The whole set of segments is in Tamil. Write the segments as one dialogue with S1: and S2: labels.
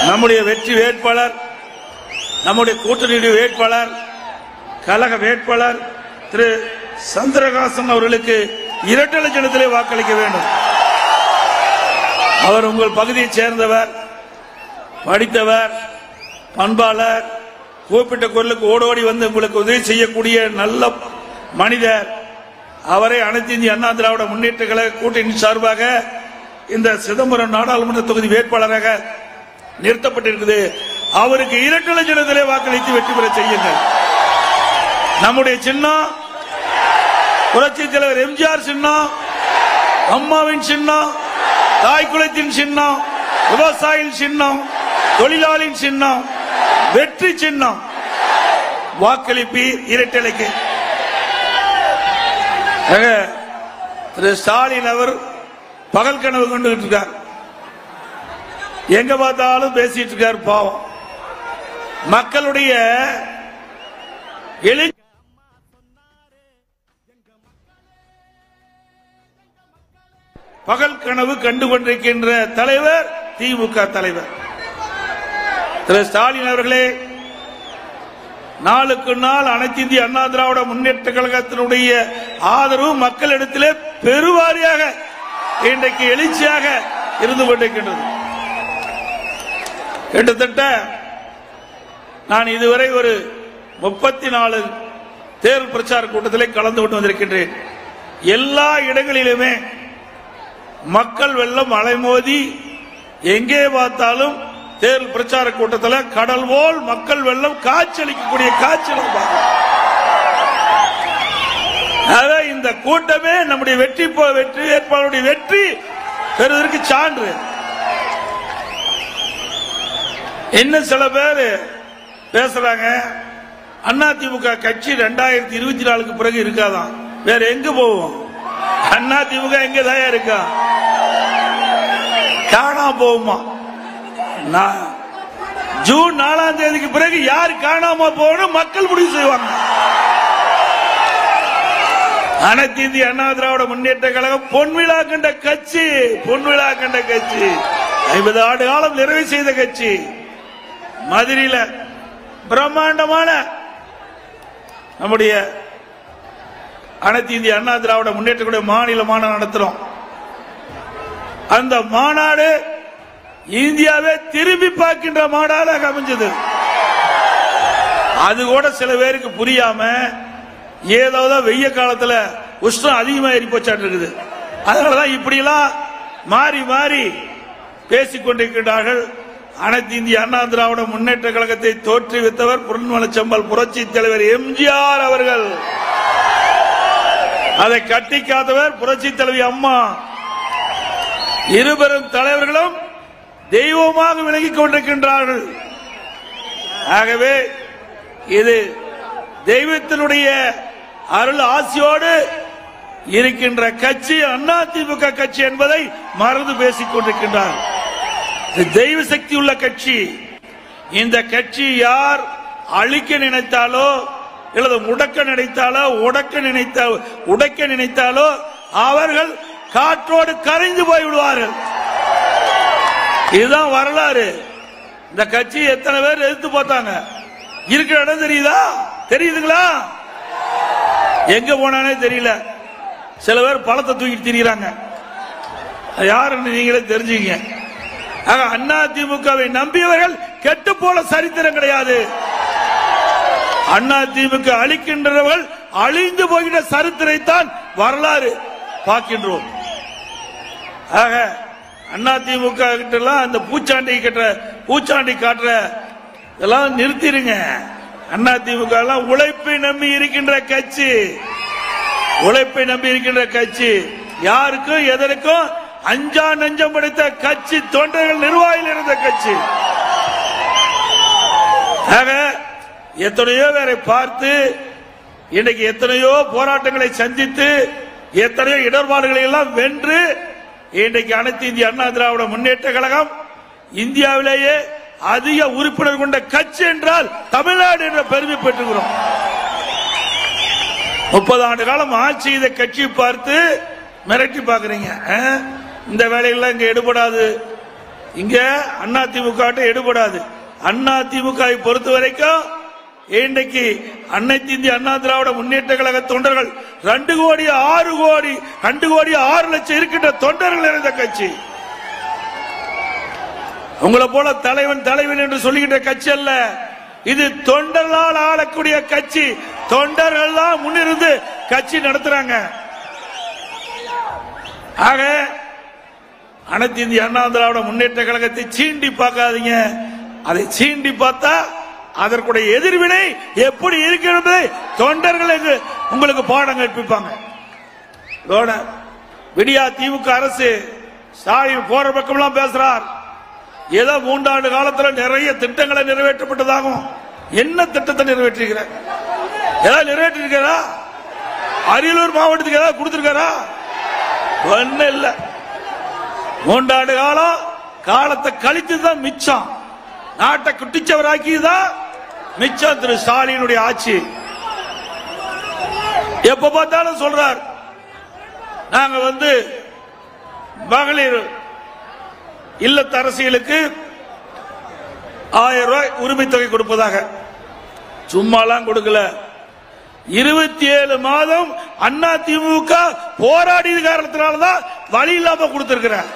S1: நம்முடைய வெற்றி வேட்பாளர் நம்முடைய கூட்டணி வேட்பாளர் கழக வேட்பாளர் திரு சந்திரகாசன் அவர்களுக்கு இரட்டை லட்சணத்திலே வாக்களிக்க வேண்டும் அவர் உங்கள் பகுதியைச் சேர்ந்தவர் படித்தவர் பண்பாளர் கூப்பிட்ட குரலுக்கு ஓடோடி வந்து உங்களுக்கு உதவி செய்யக்கூடிய நல்ல மனிதர் அவரை அனைத்து இந்திய அண்ணா திராவிட முன்னேற்ற கழக கூட்டணி சார்பாக இந்த சிதம்பரம் நாடாளுமன்ற தொகுதி வேட்பாளராக நிறுத்தப்பட்டிருக்குது அவருக்கு இரண்டு லட்சத்திலே வாக்களித்து வெற்றி பெற செய்யுங்கள் நம்முடைய சின்னம் புரட்சி தலைவர் எம்ஜிஆர் சின்னம் அம்மாவின் சின்னம் தாய் குலத்தின் சின்னம் விவசாயியின் சின்னம் தொழிலாளியின் சின்னம் வெற்றி சின்னம் வாக்களிப்பீர் இரட்டலைக்கு ஆக, திரு ஸ்டாலின் அவர் பகல் கனவு கொண்டு இருக்கார் எங்க பார்த்தாலும் பேசிட்டு இருக்கார் பாவம் மக்களுடைய எழு பகல் கனவு கண்டு கொண்டிருக்கின்ற தலைவர் திமுக தலைவர் திரு ஸ்டாலின் அவர்களே நாளுக்கு நாள் அனைத்து இந்திய அண்ணா திராவிட முன்னேற்ற கழகத்தினுடைய ஆதரவு மக்களிடத்திலே பெருவாரியாக இன்றைக்கு எழுச்சியாக இருந்து கொண்டிருக்கின்றது கிட்டத்தட்ட நான் இதுவரை ஒரு முப்பத்தி நாலு தேர்தல் பிரச்சார கூட்டத்திலே கலந்து கொண்டு வந்திருக்கின்றேன் எல்லா இடங்களிலுமே மக்கள் வெள்ளம் அலைமோதி எங்கே பார்த்தாலும் தேர்தல் பிரச்சார கூட்டத்தில் கடல் போல் மக்கள் வெள்ளம் காட்சியளிக்கக்கூடிய காட்சிகளை பார்க்கிறோம். ஆக இந்த கூட்டமே நம்முடைய வெற்றி போ- வெற்றி வேட்பாளருடைய வெற்றி பெறுவதற்கு சான்று இன்னும் சில பேர் பேசுறாங்க அதிமுக கட்சி ரெண்டாயிரத்தி இருபத்தி நாலுக்கு பிறகு இருக்காதான் வேற எங்க போவோம் அதிமுக எங்க தான் இருக்கா காணாம போகுமா நான் ஜூன் நாலாம் தேதிக்கு பிறகு யார் காணாம போகணும் மக்கள் முடிவு செய்வாங்க அனைத்து இந்திய அண்ணா திராவிட முன்னேற்ற கழகம் பொன்விழா கண்ட கட்சி பொன்விழா கண்ட கட்சி ஐம்பது ஆண்டு காலம் நிறைவு செய்த கட்சி மதுரையில பிரம்மாண்டமான நம்முடைய அனைத்து இந்திய அண்ணா திராவிட முன்னேற்ற கழக மாநில மாநாடு நடத்துறோம் அந்த மாநாடு இந்தியாவே திரும்பி பார்க்கின்ற மாநாடாக அமைஞ்சது அது கூட சில பேருக்கு புரியாம ஏதோதான் வெய்ய காலத்துல உஷ்ணம் அதிகமா ஏறி போச்சாட்டு இருக்குது அதனாலதான் இப்படிலாம் மாறி மாறி பேசிக் கொண்டிருக்கிறார்கள் அனைத்து இந்திய அண்ணா திராவிட முன்னேற்ற கழகத்தை தோற்றுவித்தவர் புரண்மலச்சம்பல் புரட்சி தலைவர் எம்ஜிஆர் அவர்கள் அதை கட்டி காத்தவர் புரட்சி தலைவி அம்மா இருபெரும் தலைவர்களும் தெய்வமாக விலகிக் கொண்டிருக்கின்றார்கள் ஆகவே இது தெய்வத்தினுடைய அருள் ஆசியோடு இருக்கின்ற கட்சி அதிமுக கட்சி என்பதை மறந்து பேசிக் கொண்டிருக்கின்றார் இது தெய்வ சக்தி உள்ள கட்சி இந்த கட்சி யார் அழிக்க நினைத்தாலோ அல்லது முடக்க நினைத்தாலோ உடக்க நினைத்த உடைக்க நினைத்தாலோ அவர்கள் காற்றோடு கரைந்து போய் விடுவார்கள் இதுதான் வரலாறு இந்த கட்சி எத்தனை பேர் எதிர்த்து பார்த்தாங்க இருக்கிற இடம் தெரியுதா தெரியுதுங்களா எங்க போனானே தெரியல சில பேர் பழத்தை தூக்கிட்டு திரிகிறாங்க அது யாருன்னு நீங்களே தெரிஞ்சுங்க ஆக அண்ணா திமுகவை நம்பியவர்கள் கெட்டு போல சரித்திரம் கிடையாது அண்ணா திமுக அழிக்கின்றவர்கள் அழிந்து போகின்ற சரித்திரத்தைத்தான் வரலாறு பார்க்கின்றோம் ஆக அண்ணா திமுக கிட்ட எல்லாம் அந்த பூச்சாண்டி கட்டுற பூச்சாண்டி காட்டுற இதெல்லாம் நிறுத்திடுங்க அண்ணா திமுக எல்லாம் உழைப்பை நம்பி இருக்கின்ற கட்சி உழைப்பை நம்பி இருக்கின்ற கட்சி யாருக்கும் எதற்கும் அஞ்சா நெஞ்சம் படைத்த கட்சி தொண்டர்கள் நிர்வாகிகள் இருந்த கட்சி ஆக எத்தனையோ பேரை பார்த்து இன்னைக்கு எத்தனையோ போராட்டங்களை சந்தித்து எத்தனையோ இடர்பாடுகளை எல்லாம் வென்று இன்றைக்கு அனைத்து இந்திய அண்ணா திராவிட முன்னேற்ற கழகம் இந்தியாவிலேயே அதிக உறுப்பினர் கொண்ட கட்சி என்றால் தமிழ்நாடு என்ற பெருமை பெற்றுகிறோம் முப்பது ஆண்டு காலம் ஆட்சி செய்த கட்சி பார்த்து மிரட்டி பாக்குறீங்க ஆ? இந்த வேலையெல்லாம் இங்க எடுபடாது இங்க அண்ணா திமுக எடுபடாது அண்ணா திமுக வை பொறுத்த வரைக்கும் இன்றைக்கு அனைத்து இந்திய அண்ணா திராவிட முன்னேற்ற கழக தொண்டர்கள் ரெண்டு கோடி ஆறு கோடி ரெண்டு கோடி ஆறு லட்சம் இருக்கின்ற தொண்டர்கள் நிறைந்த கட்சி உங்களை போல தலைவன் தலைவன் என்று சொல்லுகின்ற கட்சி அல்ல இது தொண்டர்களால் ஆளக்கூடிய கட்சி தொண்டர்கள் தான் முன்னிருந்து கட்சி நடத்துறாங்க ஆக அனைத்து இந்திய அண்ணா திராவிட முன்னேற்ற கழகத்தை சீண்டி பார்க்காதீங்க அதை சீண்டி பார்த்தா அதற்குடைய எதிர்வினை எப்படி இருக்கிறது தொண்டர்களுக்கு உங்களுக்கு பாடம் கற்பிப்பாங்க இதோட விடியா திமுக அரசு ஸ்டாலின் போற பக்கம்லாம் பேசுறார் ஏதோ மூன்றாண்டு காலத்துல நிறைய திட்டங்களை நிறைவேற்றப்பட்டதாகும் என்ன திட்டத்தை நிறைவேற்றிருக்கிற ஏதாவது நிறைவேற்றிருக்கிறா அரியலூர் மாவட்டத்துக்கு ஏதாவது கொடுத்திருக்காரா ஒன்னும் இல்ல மூன்றாண்டு காலம் காலத்தை கழித்து தான் மிச்சம் நாட்டை குட்டிச்சவராக்கியதான் மிச்சம் திரு ஸ்டாலினுடைய ஆட்சி எப்ப பார்த்தாலும் சொல்றார் நாங்க வந்து மகளிர் இல்லத்தரசிகளுக்கு ஆயிரம் ரூபாய் உரிமை தொகை கொடுப்பதாக சும்மாலாம் கொடுக்கல இருபத்தி ஏழு மாதம் அண்ணா திமுக போராடிய காரணத்தினாலதான் வழி இல்லாம கொடுத்திருக்கிறேன்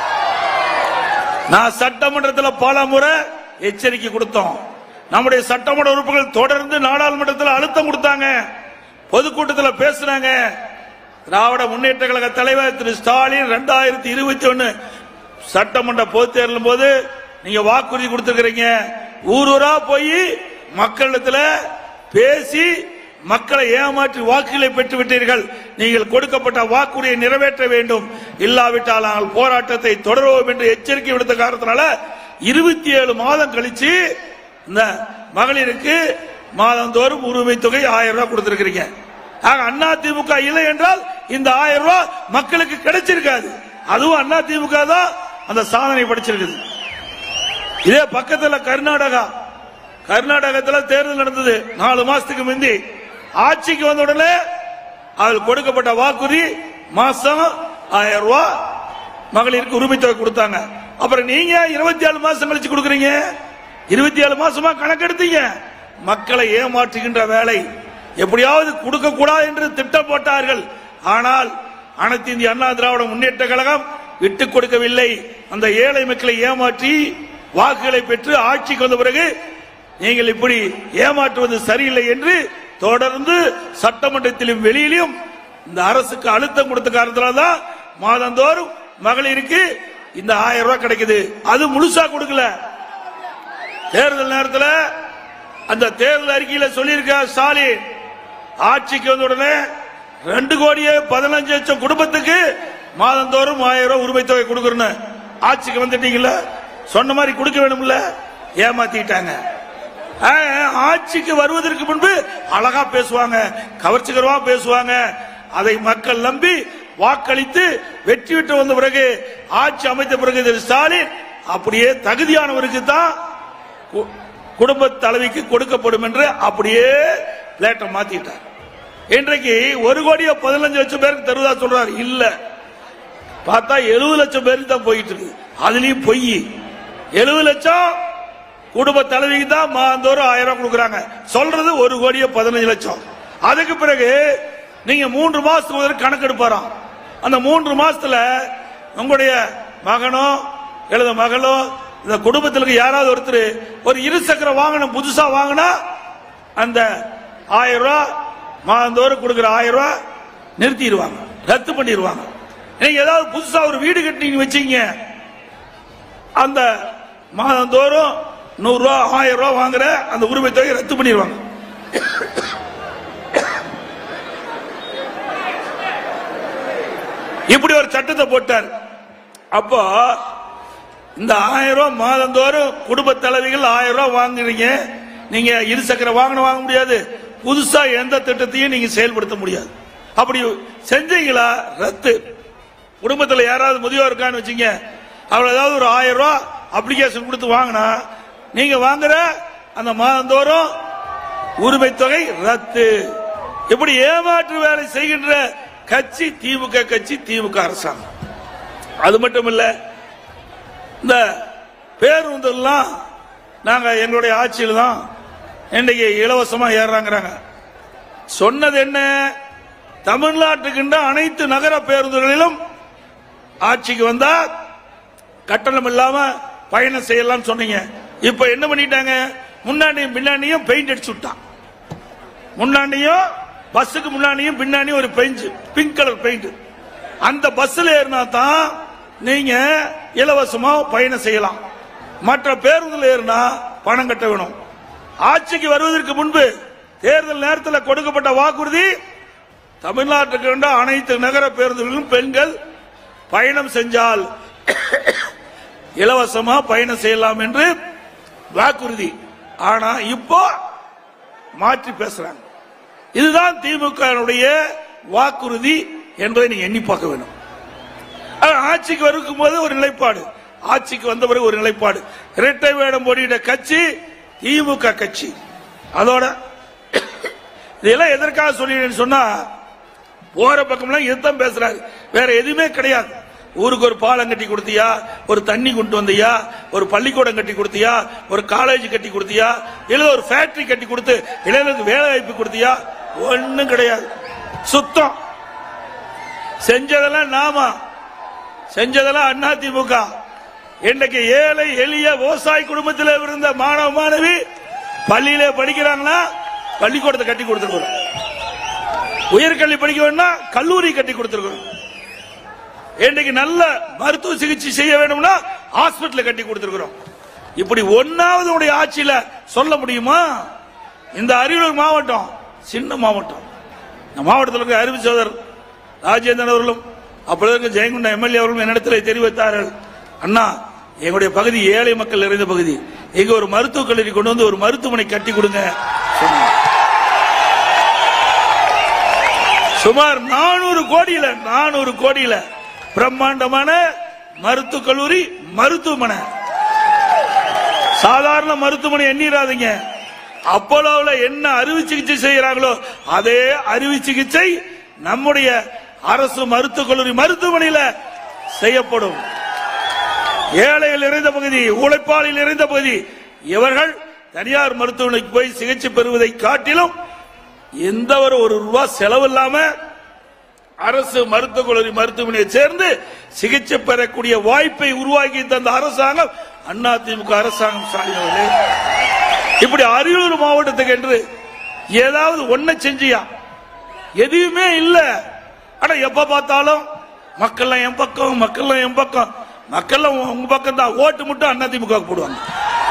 S1: நான் சட்டமன்றத்தில் பல முறை எச்சரிக்கை கொடுத்தோம் நம்முடைய சட்டமன்ற உறுப்பினர்கள் தொடர்ந்து நாடாளுமன்றத்தில் அழுத்தம் கொடுத்தாங்க பொதுக்கூட்டத்தில் பேசினாங்க திராவிட முன்னேற்ற கழக தலைவர் திரு ஸ்டாலின் ரெண்டாயிரத்தி இருபத்தி ஒன்னு சட்டமன்ற பொதுத் தேர்தலும் போது நீங்க வாக்குறுதி கொடுத்திருக்கிறீங்க ஊர் ஊரா போய் மக்களிடத்துல பேசி மக்களை ஏமாற்றி வாக்குகளை பெற்று விட்டீர்கள் நீங்கள் கொடுக்கப்பட்ட வாக்குறுதியை நிறைவேற்ற வேண்டும் இல்லாவிட்டால் நாங்கள் போராட்டத்தை தொடருவோம் என்று எச்சரிக்கை விடுத்த காரணத்தினால இருபத்தி ஏழு மாதம் கழிச்சு இந்த மகளிருக்கு மாதந்தோறும் உரிமை தொகை ஆயிரம் ரூபாய் கொடுத்திருக்கிறீங்க ஆக அண்ணா திமுக இல்லை என்றால் இந்த ஆயிரம் ரூபாய் மக்களுக்கு கிடைச்சிருக்காது அதுவும் அண்ணா திமுக தான் அந்த சாதனை படிச்சிருக்குது இதே பக்கத்துல கர்நாடகா கர்நாடகத்துல தேர்தல் நடந்தது நாலு மாசத்துக்கு முந்தி ஆட்சிக்கு வந்த உடனே அதில் கொடுக்கப்பட்ட வாக்குறுதி மாசம் ஆயிரம் ரூபாய் மகளிருக்கு உரிமை தொகை கொடுத்தாங்க அப்புறம் நீங்க இருபத்தி ஏழு மாசம் கழிச்சு கொடுக்குறீங்க இருபத்தி ஏழு மாசமா கணக்கெடுத்தீங்க மக்களை ஏமாற்றுகின்ற வேலை எப்படியாவது கொடுக்க கூடாது என்று திட்டம் போட்டார்கள் ஆனால் அனைத்து இந்திய அண்ணா திராவிட முன்னேற்ற கழகம் விட்டுக் கொடுக்கவில்லை அந்த ஏழை மக்களை ஏமாற்றி வாக்குகளை பெற்று ஆட்சிக்கு வந்த பிறகு நீங்கள் இப்படி ஏமாற்றுவது சரியில்லை என்று தொடர்ந்து சட்டமன்றத்திலும் வெளியிலும் இந்த அரசுக்கு அழுத்தம் கொடுத்த காரணத்தினால தான் மாதந்தோறும் மகளிருக்கு இந்த ஆயிரம் ரூபாய் கிடைக்குது அது முழுசா கொடுக்கல தேர்தல் நேரத்தில் அந்த தேர்தல் அறிக்கையில சொல்லியிருக்க ஸ்டாலின் ஆட்சிக்கு வந்த உடனே ரெண்டு கோடியே பதினஞ்சு லட்சம் குடும்பத்துக்கு மாதந்தோறும் ஆயிரம் ரூபாய் உரிமை தொகை கொடுக்கணும் ஆட்சிக்கு வந்துட்டீங்கல்ல சொன்ன மாதிரி கொடுக்க வேணும்ல ஏமாத்திட்டாங்க ஆஹ், ஆட்சிக்கு வருவதற்கு முன்பு அழகா பேசுவாங்க கவர்ச்சிகரமா பேசுவாங்க அதை மக்கள் நம்பி வாக்களித்து வெற்றி பெற்று வந்த பிறகு ஆட்சி அமைத்த பிறகு திரு ஸ்டாலின் அப்படியே தகுதியானவருக்கு தான் கு- குடும்ப தலைவிக்கு கொடுக்கப்படும் என்று அப்படியே பிளேட்டை மாத்திட்டார் இன்றைக்கு ஒரு கோடியே பதினஞ்சு லட்சம் பேருக்கு தருவதா சொல்றாரு இல்ல பார்த்தா எழுபது லட்சம் பேருக்கு தான் போயிட்டு இருக்கு அதுலயும் பொய் எழுபது லட்சம் குடும்ப தலைவிக்கு தான் மாந்தோறும் ஆயிரம் ரூபாய் கொடுக்குறாங்க சொல்றது ஒரு கோடியே பதினஞ்சு லட்சம் அதுக்கு பிறகு நீங்க மூன்று மாசத்துக்கு ஒரு கணக்கெடுப்பாராம் அந்த மூன்று மாசத்துல உங்களுடைய மகனோ எழுத மகளோ இந்த குடும்பத்தில் இருக்க யாராவது ஒருத்தர் ஒரு இருசக்கர வாகனம் புதுசா வாங்கினா அந்த ஆயிரம் ரூபாய் மாதந்தோறும் கொடுக்கிற ஆயிரம் ரூபாய் நிறுத்திடுவாங்க ரத்து பண்ணிடுவாங்க நீங்க ஏதாவது புதுசா ஒரு வீடு கட்டினீங்க வச்சீங்க அந்த மாதந்தோறும் நூறு ரூபா ஆயிரம் ரூபாய் வாங்குற அந்த உரிமை தொகையை ரத்து பண்ணிடுவாங்க இப்படி ஒரு சட்டத்தை போட்டார் அப்போ இந்த ஆயிரம் ரூபாய் மாதந்தோறும் குடும்ப தலைவிகள் ஆயிரம் ரூபாய் வாங்குறீங்க நீங்க இருசக்கர வாகனம் வாங்க முடியாது புதுசா எந்த திட்டத்தையும் நீங்க செயல்படுத்த முடியாது அப்படி செஞ்சீங்களா ரத்து குடும்பத்துல யாராவது முதியோர் இருக்கான்னு வச்சீங்க அவர் ஏதாவது ஒரு ஆயிரம் ரூபாய் அப்ளிகேஷன் கொடுத்து வாங்கினா நீங்க வாங்குற அந்த மாதந்தோறும் உரிமை தொகை ரத்து இப்படி ஏமாற்று வேலை செய்கின்ற கட்சி திமுக கட்சி திமுக அரசாங்கம் அது மட்டும் இல்ல இந்த பேருந்தெல்லாம் நாங்க எங்களுடைய ஆட்சியில் தான் இன்னைக்கு இலவசமா ஏறுறாங்கிறாங்க சொன்னது என்ன தமிழ்நாட்டுக்கின்ற அனைத்து நகர பேருந்துகளிலும் ஆட்சிக்கு வந்தா கட்டணம் இல்லாம பயணம் செய்யலாம் சொன்னீங்க இப்ப என்ன பண்ணிட்டாங்க முன்னாடியும் பின்னாடியும் பெயிண்ட் அடிச்சு விட்டான் முன்னாடியும் பஸ்ஸுக்கு முன்னாடியும் பின்னாடியும் ஒரு பெயிண்ட் பிங்க் கலர் பெயிண்ட் அந்த பஸ்ல ஏறினா தான் நீங்க இலவசமா பயணம் செய்யலாம் மற்ற பேருந்துல ஏறினா பணம் கட்ட வேணும் ஆட்சிக்கு வருவதற்கு முன்பு தேர்தல் நேரத்தில் கொடுக்கப்பட்ட வாக்குறுதி தமிழ்நாட்டுக்கு கொண்ட அனைத்து நகர பேருந்துகளிலும் பெண்கள் பயணம் செஞ்சால் இலவசமா பயணம் செய்யலாம் என்று வாக்குறுதி ஆனா இப்போ மாற்றி பேசுறாங்க இதுதான் திமுக வாக்குறுதி என்பதை நீங்க எண்ணி பார்க்க வேண்டும் ஆனா, ஆட்சிக்கு வரும் போது ஒரு நிலைப்பாடு ஆட்சிக்கு வந்த பிறகு ஒரு நிலைப்பாடு இரட்டை வேடம் போடியிட கட்சி திமுக கட்சி அதோட இதெல்லாம் எதற்காக சொல்லிடுறேன்னு சொன்னா போற பக்கம்லாம் இதுதான் பேசுறாரு வேற எதுவுமே கிடையாது ஊருக்கு ஒரு பாலம் கட்டி கொடுத்தியா ஒரு தண்ணி கொண்டு வந்தியா ஒரு பள்ளிக்கூடம் கட்டி கொடுத்தியா ஒரு காலேஜ் கட்டி கொடுத்தியா இல்ல ஒரு ஃபேக்டரி கட்டி கொடுத்து இளைஞருக்கு வேலை வாய்ப்பு கொடுத்தியா ஒண்ணும் கிடையாது சுத்தம் செஞ்சதெல்லாம் நாம செஞ்சதெல்லாம் அண்ணா திமுக இன்னைக்கு ஏழை எளிய விவசாய குடும்பத்தில் இருந்த மாணவ மாணவி பள்ளியில படிக்கிறாங்கன்னா பள்ளிக்கூடத்தை கட்டி கொடுத்துருக்கோம் உயர்கல்வி படிக்க வேணும்னா கல்லூரி கட்டி கொடுத்துருக்கோம் இன்னைக்கு நல்ல மருத்துவ சிகிச்சை செய்ய வேணும்னா ஹாஸ்பிட்டல் கட்டி கொடுத்திருக்கிறோம் இப்படி ஒன்னாவது உடைய ஆட்சியில சொல்ல முடியுமா இந்த அரியலூர் மாவட்டம் சின்ன மாவட்டம் இந்த மாவட்டத்தில் இருக்க அறிவு சோதர் ராஜேந்திரன் அவர்களும் அப்பொழுது இருக்க ஜெயங்குண்ட எம்எல்ஏ அவர்களும் என்னிடத்தில் தெரிவித்தார்கள் அண்ணா எங்களுடைய பகுதி ஏழை மக்கள் நிறைந்த பகுதி எங்க ஒரு மருத்துவக் கல்லூரி கொண்டு வந்து ஒரு மருத்துவமனை கட்டி கொடுங்க சொன்னாங்க. சுமார் நானூறு கோடியில நானூறு கோடியில பிரம்மாண்டமான மருத்துவக் கல்லூரி மருத்துவமனை சாதாரண மருத்துவமனை எண்ணிராதீங்க அப்போலோவில் என்ன அறுவை சிகிச்சை செய்கிறாங்களோ அதே அறுவை சிகிச்சை நம்முடைய அரசு மருத்துவக் கல்லூரி மருத்துவமனையில் செய்யப்படும் ஏழைகள் நிறைந்த பகுதி உழைப்பாளில் நிறைந்த பகுதி இவர்கள் தனியார் மருத்துவமனைக்கு போய் சிகிச்சை பெறுவதை காட்டிலும் எந்த ஒரு ஒரு ரூபா செலவு இல்லாம அரசு மருத்துவக் கல்லூரி மருத்துவமனையை சேர்ந்து சிகிச்சை பெறக்கூடிய வாய்ப்பை உருவாக்கி தந்த அரசாங்கம் அண்ணா திமுக அரசாங்கம் ஸ்டாலின் அவர்களே இப்படி அரியலூர் மாவட்டத்துக்கு என்று ஏதாவது ஒன்ன செஞ்சியா எதுவுமே இல்ல ஆனா எப்ப பார்த்தாலும் மக்கள்லாம் என் பக்கம் மக்கள்லாம் என் பக்கம் மக்கள்லாம் உங்க பக்கம் தான் ஓட்டு மட்டும் அண்ணா திமுக போடுவாங்க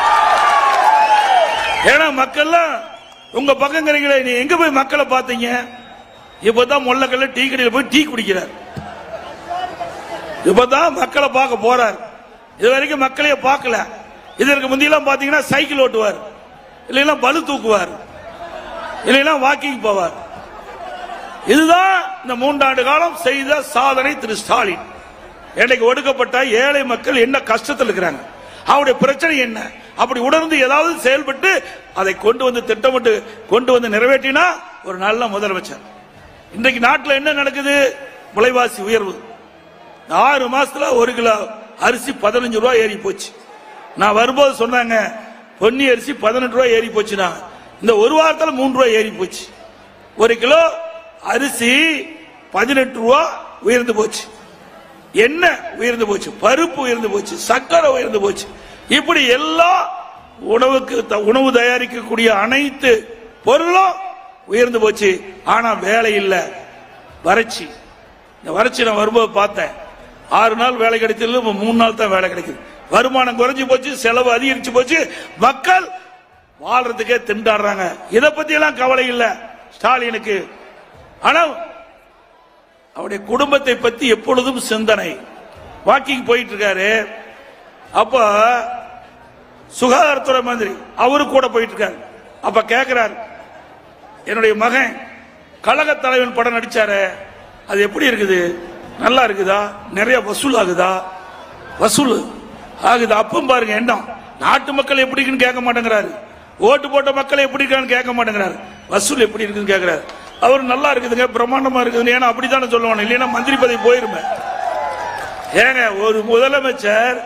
S1: ஏன்னா மக்கள்லாம் உங்க பக்கங்கிறீங்களே நீ எங்க போய் மக்களை பார்த்தீங்க இப்பதான் முள்ளக்கல்ல டீ கடையில் போய் டீ குடிக்கிறார் இப்பதான் மக்களை பார்க்க போறார் இது வரைக்கும் மக்களையே பார்க்கல இதற்கு முந்தியெல்லாம் பாத்தீங்கன்னா சைக்கிள் ஓட்டுவார் இல்லைன்னா பலு தூக்குவார் இல்லைன்னா வாக்கிங் போவார் இதுதான் இந்த மூன்றாண்டு காலம் செய்த சாதனை திரு ஸ்டாலின் இன்னைக்கு ஒடுக்கப்பட்ட ஏழை மக்கள் என்ன கஷ்டத்தில் இருக்கிறாங்க அவருடைய பிரச்சனை என்ன அப்படி உணர்ந்து ஏதாவது செயல்பட்டு அதை கொண்டு வந்து திட்டமிட்டு கொண்டு வந்து நிறைவேற்றினா ஒரு நல்ல முதலமைச்சர் இன்றைக்கு நாட்டில் என்ன நடக்குது விலைவாசி உயர்வு ஆறு மாசத்துல ஒரு கிலோ அரிசி பதினஞ்சு ரூபாய் ஏறி போச்சு நான் வரும்போது சொன்னாங்க பொன்னி அரிசி பதினெட்டு ரூபாய் ஏறி போச்சுனா இந்த ஒரு வாரத்துல மூன்று ரூபாய் ஏறி போச்சு ஒரு கிலோ அரிசி பதினெட்டு ரூபா உயர்ந்து போச்சு என்ன உயர்ந்து போச்சு பருப்பு உயர்ந்து போச்சு சர்க்கரை உயர்ந்து போச்சு இப்படி எல்லா உணவுக்கு த- உணவு தயாரிக்கக்கூடிய அனைத்து பொருளும் உயர்ந்து போச்சு ஆனா வேலை இல்ல வறட்சி இந்த வறட்சி நான் வரும்போது பார்த்தேன் ஆறு நாள் வேலை கிடைச்சது இப்ப மூணு நாள் தான் வேலை கிடைக்குது வருமானம் குறைஞ்சு போச்சு செலவு அதிகரிச்சு போச்சு மக்கள் வாழ்றதுக்கே திண்டாடுறாங்க இதை பத்தி எல்லாம் கவலை இல்ல ஸ்டாலினுக்கு ஆனா அவருடைய குடும்பத்தை பத்தி எப்பொழுதும் சிந்தனை வாக்கிங் போயிட்டு இருக்காரு அப்ப சுகாதாரத்துறை மந்திரி அவரு கூட போயிட்டு இருக்காரு அப்ப கேக்குறாரு என்னுடைய மகன் கழக தலைவன் படம் நடிச்சாரு அது எப்படி இருக்குது நல்லா இருக்குதா நிறைய வசூல் ஆகுதா வசூல் ஆகுது அப்பம் பாருங்க எண்ணம் நாட்டு மக்கள் எப்படி இருக்குன்னு கேட்க மாட்டேங்கிறாரு ஓட்டு போட்ட மக்கள் எப்படி இருக்கான்னு கேட்க மாட்டேங்கிறாரு வசூல் எப்படி இருக்குன்னு கேட்கிறாரு அவர் நல்லா இருக்குதுங்க பிரம்மாண்டமா இருக்குதுன்னு ஏன்னா அப்படித்தானே சொல்லுவாங்க இல்லைன்னா மந்திரி பதவி போயிருமே ஏங்க ஒரு முதலமைச்சர்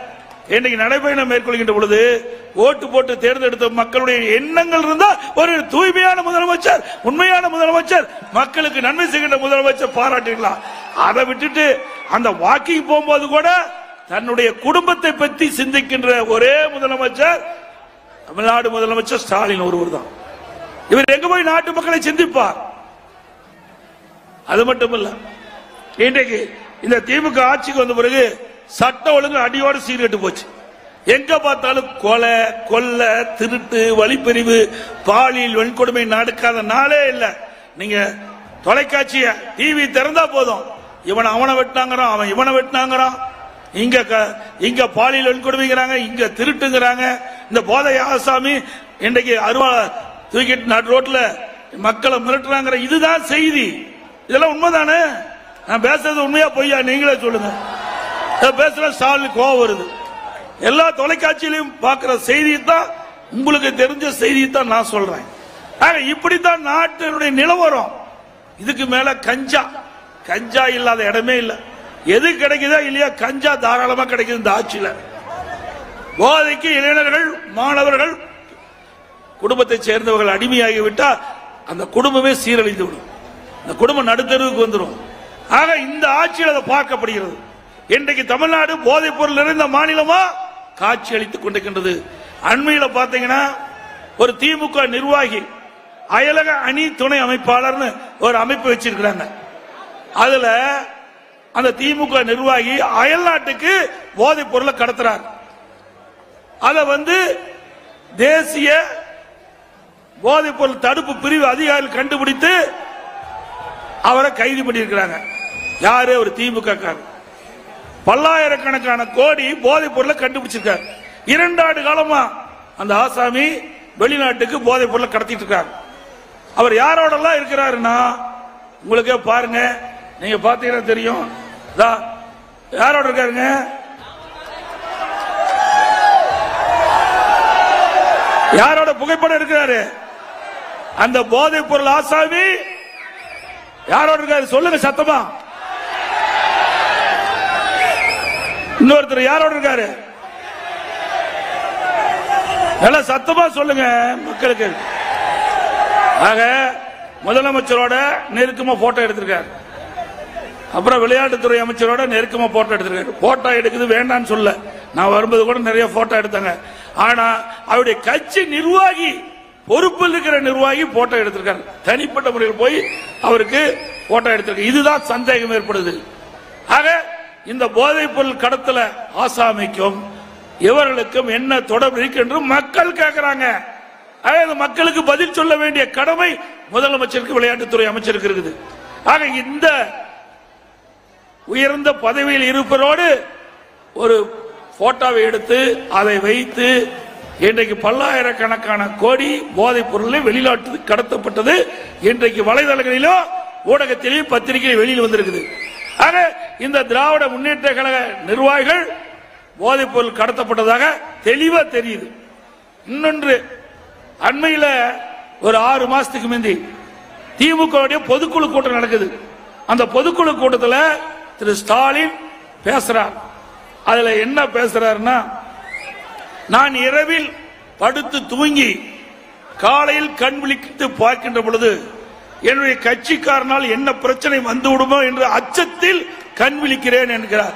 S1: இன்னைக்கு நடைபயணம் மேற்கொள்கின்ற பொழுது ஓட்டு போட்டு தேர்ந்தெடுத்த மக்களுடைய எண்ணங்கள் இருந்தா ஒரு தூய்மையான முதலமைச்சர் உண்மையான முதலமைச்சர் மக்களுக்கு நன்மை செய்கின்ற முதலமைச்சர் பாராட்டிக்கலாம் அதை விட்டுட்டு அந்த வாக்கிங் போகும்போது கூட தன்னுடைய குடும்பத்தை பற்றி சிந்திக்கின்ற ஒரே முதலமைச்சர் தமிழ்நாடு முதலமைச்சர் ஸ்டாலின் ஒருவர் தான் இவர் எங்க போய் நாட்டு மக்களை சிந்திப்பார் அது மட்டும் இல்ல இன்றைக்கு இந்த திமுக ஆட்சிக்கு வந்த பிறகு சட்ட ஒழுங்கு அடியோடு சீர்கெட்டு போச்சு எங்க பார்த்தாலும் கொலை கொல்லை திருட்டு வழிப்பறிவு பாலியல் வன்கொடுமை நடக்காத நாளே இல்ல நீங்க தொலைக்காட்சிய டிவி திறந்தா போதும் இவன் அவனை வெட்டினாங்கிறான் அவன் இவனை வெட்டினாங்கிறான் இங்க க- இங்க பாலியல் வன்கொடுமைங்கிறாங்க இங்க திருட்டுங்கிறாங்க இந்த போதை ஆசாமி இன்றைக்கு அருவா தூக்கிட்டு நடு ரோட்ல மக்களை மிரட்டுறாங்கிற இதுதான் செய்தி இதெல்லாம் உண்மைதானே நான் பேசுறது உண்மையா பொய்யா நீங்களே சொல்லுங்க இதை பேசுற ஸ்டாலின் கோவம் வருது எல்லா தொலைக்காட்சியிலையும் பார்க்கிற செய்தி தான் உங்களுக்கு தெரிஞ்ச செய்தி தான் நான் சொல்றேன் ஆக இப்படித்தான் நாட்டினுடைய நிலவரம் இதுக்கு மேல கஞ்சா கஞ்சா இல்லாத இடமே இல்ல எது கிடைக்குதோ இல்லையா கஞ்சா தாராளமா கிடைக்குது இந்த ஆட்சியில போதைக்கு இளைஞர்கள் மாணவர்கள் குடும்பத்தை சேர்ந்தவர்கள் அடிமையாகி விட்டா அந்த குடும்பமே சீரழிந்து விடும் இந்த குடும்பம் நடுத்தருவுக்கு வந்துடும் ஆக இந்த ஆட்சியில் அதை பார்க்கப்படுகிறது இன்றைக்கு தமிழ்நாடு போதைப் பொருள் நிறைந்த மாநிலமா காட்சி அளித்துக் கொண்டிருக்கின்றது அண்மையில பாத்தீங்கன்னா ஒரு திமுக நிர்வாகி அயலக அணி துணை அமைப்பாளர்னு ஒரு அமைப்பு வச்சிருக்கிறாங்க அதுல அந்த திமுக நிர்வாகி அயல் நாட்டுக்கு போதைப் பொருளை கடத்துறார் அதை வந்து தேசிய போதைப் பொருள் தடுப்பு பிரிவு அதிகாரிகள் கண்டுபிடித்து அவரை கைது பண்ணியிருக்கிறாங்க யாரு ஒரு திமுக காரர் பல்லாயிரக்கணக்கான கோடி போதைப் பொருளை கண்டுபிடிச்சிருக்காரு இரண்டு ஆண்டு காலமா அந்த ஆசாமி வெளிநாட்டுக்கு போதைப் பொருளை கடத்திட்டு இருக்காரு அவர் யாரோடலாம் இருக்கிறாருன்னா உங்களுக்கே பாருங்க நீங்க பாத்தீங்கன்னா தெரியும் இதா, யாரோட இருக்காருங்க யாரோட புகைப்படம் இருக்கிறாரு அந்த போதைப் பொருள் ஆசாமி யாரோட இருக்காரு சொல்லுங்க சத்தமா இன்னொருத்தர் யாரோட இருக்காரு நல்லா சத்தமா சொல்லுங்க மக்களுக்கு ஆக முதலமைச்சரோட நெருக்கமா போட்டோ எடுத்திருக்காரு அப்புறம் விளையாட்டுத்துறை அமைச்சரோட நெருக்கமா போட்டோ எடுத்திருக்காரு போட்டோ எடுக்குது வேண்டாம்னு சொல்ல நான் வரும்போது கூட நிறைய போட்டோ எடுத்தாங்க ஆனா அவருடைய கட்சி நிர்வாகி பொறுப்பில் இருக்கிற நிர்வாகி போட்டோ எடுத்திருக்காரு தனிப்பட்ட முறையில் போய் அவருக்கு போட்டோ எடுத்திருக்காரு இதுதான் சந்தேகம் ஏற்படுது ஆக இந்த போதைப் பொருள் கடத்தல ஆசாமிக்கும் இவர்களுக்கும் என்ன தொடர்பு இருக்கு என்று மக்கள் கேட்கிறாங்க ஆக இந்த மக்களுக்கு பதில் சொல்ல வேண்டிய கடமை முதலமைச்சருக்கு விளையாட்டுத்துறை அமைச்சருக்கு இருக்குது ஆக இந்த உயர்ந்த பதவியில் இருப்பதோடு ஒரு போட்டோவை எடுத்து அதை வைத்து இன்றைக்கு பல்லாயிரக்கணக்கான கோடி போதைப் பொருளை வெளிநாட்டு கடத்தப்பட்டது இன்றைக்கு வலைதளங்களிலோ ஊடகத்திலேயும் பத்திரிகை வெளியில் வந்திருக்குது ஆக இந்த திராவிட முன்னேற்ற கழக நிர்வாகிகள் போதைப் பொருள் கடத்தப்பட்டதாக தெளிவா தெரியுது இன்னொன்று அண்மையில ஒரு ஆறு மாசத்துக்கு முந்தி திமுக பொதுக்குழு கூட்டம் நடக்குது அந்த பொதுக்குழு கூட்டத்தில் திரு ஸ்டாலின் பேசுறார் அதுல என்ன பேசுறாருன்னா நான் இரவில் படுத்து தூங்கி காலையில் கண் விழித்து பார்க்கின்ற பொழுது என்னுடைய கட்சிக்காரனால் என்ன பிரச்சனை வந்து விடுமோ என்ற அச்சத்தில் கண் விழிக்கிறேன் என்கிறார்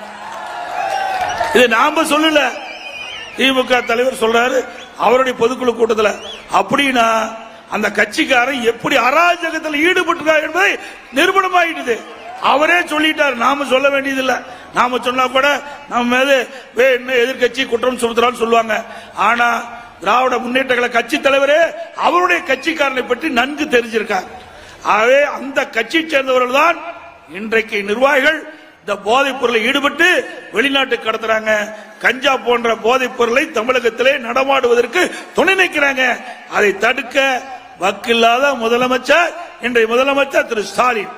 S1: இது நாம சொல்லல திமுக தலைவர் சொல்றாரு அவருடைய பொதுக்குழு கூட்டத்தில் அப்படின்னா அந்த கட்சிக்காரன் எப்படி அராஜகத்தில் ஈடுபட்டிருக்கார் என்பதை நிரூபணமாயிடுது அவரே சொல்லிட்டார் நாம சொல்ல வேண்டியதில்லை நாம சொன்னா கூட நம்ம மீது வே என்ன எதிர்கட்சி குற்றம் சுமத்துறான்னு சொல்லுவாங்க ஆனா திராவிட முன்னேற்ற கழக கட்சி தலைவரே அவருடைய கட்சிக்காரனை பற்றி நன்கு தெரிஞ்சிருக்கார் ஆகவே அந்த கட்சியை சேர்ந்தவர்கள் தான் இன்றைக்கு நிர்வாகிகள் இந்த போதைப் பொருளை ஈடுபட்டு வெளிநாட்டுக்கு கடத்துறாங்க கஞ்சா போன்ற போதைப் பொருளை தமிழகத்திலே நடமாடுவதற்கு துணை நிற்கிறாங்க அதை தடுக்க வக்கில்லாத முதலமைச்சர் இன்றைய முதலமைச்சர் திரு ஸ்டாலின்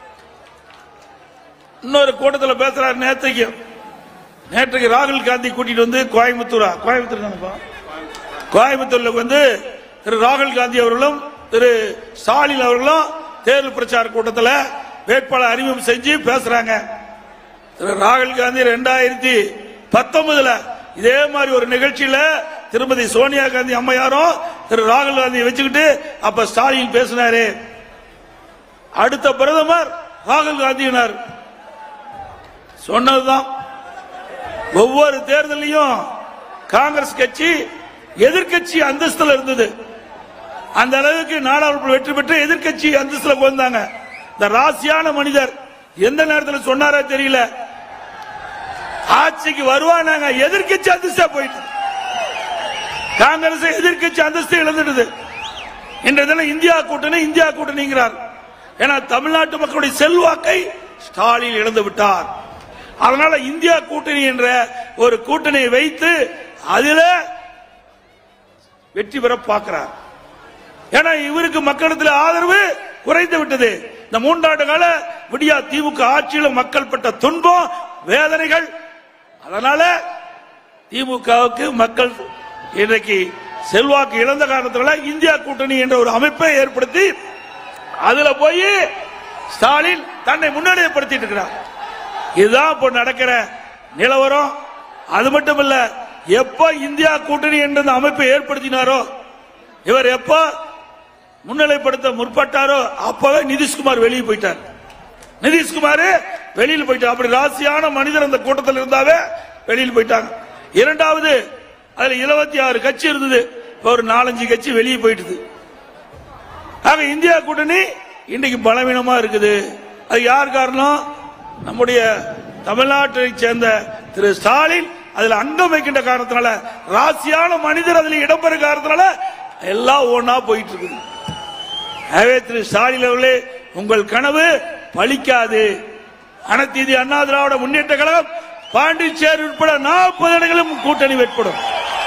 S1: இன்னொரு கூட்டத்தில் பேசுறாரு நேற்றுக்கு நேற்றுக்கு ராகுல் காந்தி கூட்டிட்டு வந்து கோயம்புத்தூரா கோயம்புத்தூர் தானப்பா கோயம்புத்தூர்ல வந்து திரு ராகுல் காந்தி அவர்களும் திரு ஸ்டாலின் அவர்களும் தேர்தல் பிரச்சார கூட்டத்தில் வேட்பாளர் அறிமுகம் செஞ்சு பேசுறாங்க திரு ராகுல் காந்தி ரெண்டாயிரத்தி பத்தொன்பதுல இதே மாதிரி ஒரு நிகழ்ச்சியில திருமதி சோனியா காந்தி அம்மையாரும் திரு ராகுல் காந்தியை வச்சுக்கிட்டு அப்ப ஸ்டாலின் பேசினாரு அடுத்த பிரதமர் ராகுல் காந்தியினர் சொன்னதுதான் ஒவ்வொரு தேர்தலையும் காங்கிரஸ் கட்சி எதிர்க்கட்சி அந்தஸ்துல இருந்தது அந்த அளவுக்கு நாடாளுமன்ற வெற்றி பெற்று எதிர்க்கட்சி அந்தஸ்துல வந்தாங்க இந்த ராசியான மனிதர் எந்த நேரத்தில் சொன்னாரோ தெரியல ஆட்சிக்கு வருவானாங்க எதிர்க்கட்சி அந்தஸ்தா போயிட்டு காங்கிரஸ் எதிர்க்கட்சி அந்தஸ்து இழந்துடுது இன்றைய தினம் இந்தியா கூட்டணி இந்தியா கூட்டணிங்கிறார் ஏன்னா தமிழ்நாட்டு மக்களுடைய செல்வாக்கை ஸ்டாலின் இழந்து விட்டார் அதனால இந்தியா கூட்டணி என்ற ஒரு கூட்டணியை வைத்து அதில வெற்றி பெற பார்க்கிறார் ஏன்னா இவருக்கு மக்களிடத்தில் ஆதரவு குறைந்து விட்டது இந்த மூன்றாண்டு கால விடியா திமுக ஆட்சியில் மக்கள் பட்ட துன்பம் வேதனைகள் அதனால திமுகவுக்கு மக்கள் இன்றைக்கு செல்வாக்கு இழந்த காரணத்தினால இந்தியா கூட்டணி என்ற ஒரு அமைப்பை ஏற்படுத்தி அதுல போய் ஸ்டாலின் தன்னை முன்னணியப்படுத்திட்டு இருக்கிறார் இதுதான் இப்ப நடக்கிற நிலவரம் அது மட்டும் இல்ல எப்ப இந்தியா கூட்டணி என்ற அந்த அமைப்பை ஏற்படுத்தினாரோ இவர் எப்ப முன்னிலைப்படுத்த முற்பட்டாரோ அப்பவே நிதிஷ்குமார் வெளியே போயிட்டார் நிதிஷ்குமார் வெளியில் போயிட்டார் அப்படி ராசியான மனிதர் அந்த கூட்டத்தில் இருந்தாவே வெளியில் போயிட்டாங்க இரண்டாவது அதுல இருபத்தி ஆறு கட்சி இருந்தது இப்ப ஒரு நாலஞ்சு கட்சி வெளியே போயிட்டுது ஆக இந்தியா கூட்டணி இன்னைக்கு பலவீனமா இருக்குது அது யார் காரணம் நம்முடைய தமிழ்நாட்டை சேர்ந்த திரு ஸ்டாலின் அதுல அங்கம் வைக்கின்ற காரணத்தினால ராசியான மனிதர் அதில் இடம்பெற காரணத்தினால எல்லாம் ஒன்னா போயிட்டு இருக்குது ஆகவே திரு ஸ்டாலின் அவர்களே உங்கள் கனவு பலிக்காது அனைத்து இந்திய அண்ணா திராவிட முன்னேற்ற கழகம் பாண்டிச்சேரி உட்பட நாற்பது இடங்களும் கூட்டணி வெட்படும்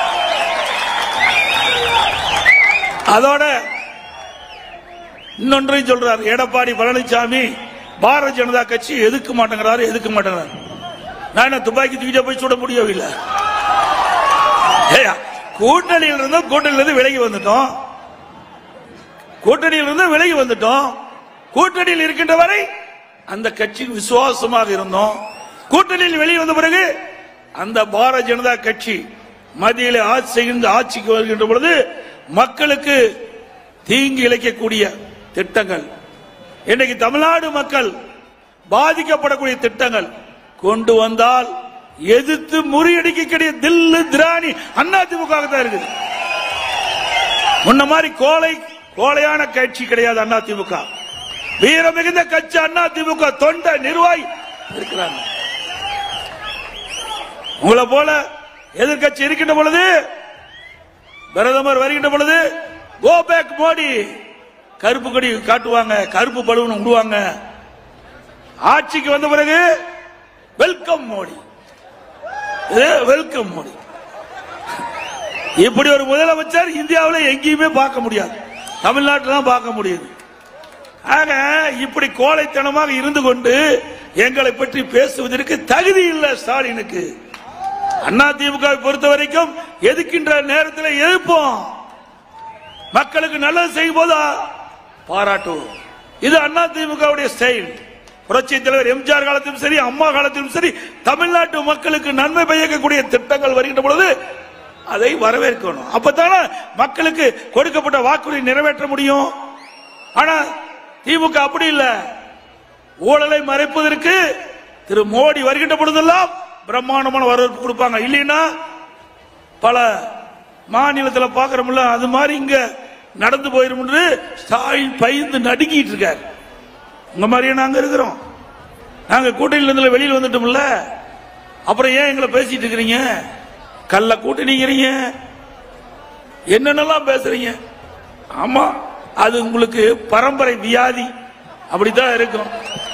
S1: அதோட இன்னொன்றையும் சொல்றார் எடப்பாடி பழனிசாமி பாரதிய ஜனதா கட்சி எதுக்க மாட்டேங்கிறாரு எதுக்க மாட்டேங்கிறாரு நான் என்ன துப்பாக்கி தூக்கிட்ட போய் சுட முடியவில்லை ஏய்யா, கூட்டணியில் இருந்தும் கூட்டணியில இருந்து விலகி வந்துட்டோம் கூட்டணியில் இருந்து விலகி வந்துட்டோம் கூட்டணியில் இருக்கின்ற வரை அந்த கட்சிக்கு விசுவாசமாக இருந்தோம் கூட்டணியில் வெளியே வந்த பிறகு அந்த பாரதிய ஜனதா கட்சி மத்தியில் ஆட்சி செய்கின்ற ஆட்சிக்கு வருகின்ற பொழுது மக்களுக்கு தீங்கு இழைக்கக்கூடிய திட்டங்கள் இன்னைக்கு தமிழ்நாடு மக்கள் பாதிக்கப்படக்கூடிய திட்டங்கள் கொண்டு வந்தால் எதிர்த்து முறியடிக்கக்கூடிய தில்லு திராணி அண்ணா திமுக தான் இருக்குது முன்ன மாதிரி கோலை கோலையான கட்சி கிடையாது அண்ணா திமுக வீர மிகுந்த கட்சி அண்ணா திமுக தொண்ட நிர்வாகி இருக்கிறாங்க உங்களை போல எதிர்கட்சி இருக்கின்ற பொழுது பிரதமர் வருகின்ற பொழுது கோ பேக் மோடி கருப்பு கொடி காட்டுவாங்க கருப்பு பலூன் விடுவாங்க ஆட்சிக்கு வந்த பிறகு வெல்கம் மோடி வெல்கம் மோடி இப்படி ஒரு முதலமைச்சர் இந்தியாவில் எங்கேயுமே பார்க்க முடியாது தமிழ்நாட்டில் தான் பார்க்க முடியுது ஆக இப்படி கோழைத்தனமாக இருந்து கொண்டு எங்களை பற்றி பேசுவதற்கு தகுதி இல்லை ஸ்டாலினுக்கு அண்ணா திமுக பொறுத்த வரைக்கும் எதுக்கின்ற நேரத்தில் எதிர்ப்போம் மக்களுக்கு நல்லது செய்யும் போது பாராட்டுவோம் இது அண்ணா திமுகவுடைய ஸ்டைல் புரட்சி தலைவர் எம்ஜிஆர் காலத்திலும் சரி அம்மா காலத்திலும் சரி தமிழ்நாட்டு மக்களுக்கு நன்மை பயக்கக்கூடிய திட்டங்கள் வருகின்ற பொழுது அதை வரவேற்கணும் அப்பதானே மக்களுக்கு கொடுக்கப்பட்ட வாக்குறுதி நிறைவேற்ற முடியும் ஆனா திமுக அப்படி இல்ல ஊழலை மறைப்பதற்கு திரு மோடி வருகின்ற பொழுதெல்லாம் பிரம்மாண்டமான வரவேற்பு கொடுப்பாங்க இல்லைன்னா பல மாநிலத்தில் பார்க்கிறோம்ல அது மாதிரி இங்க நடந்து போயிரும் என்று ஸ்டாலின் பயந்து நடுங்கிட்டு இருக்காரு உங்க மாதிரியே நாங்க இருக்கிறோம் நாங்க கூட்டணியில இருந்து வெளியில் வந்துட்டோம்ல அப்புறம் ஏன் எங்களை பேசிட்டு இருக்கிறீங்க கள்ள கூட்டணிங்கிறீங்க என்னென்னலாம் பேசுறீங்க ஆமா அது உங்களுக்கு பரம்பரை வியாதி அப்படித்தான் இருக்கும்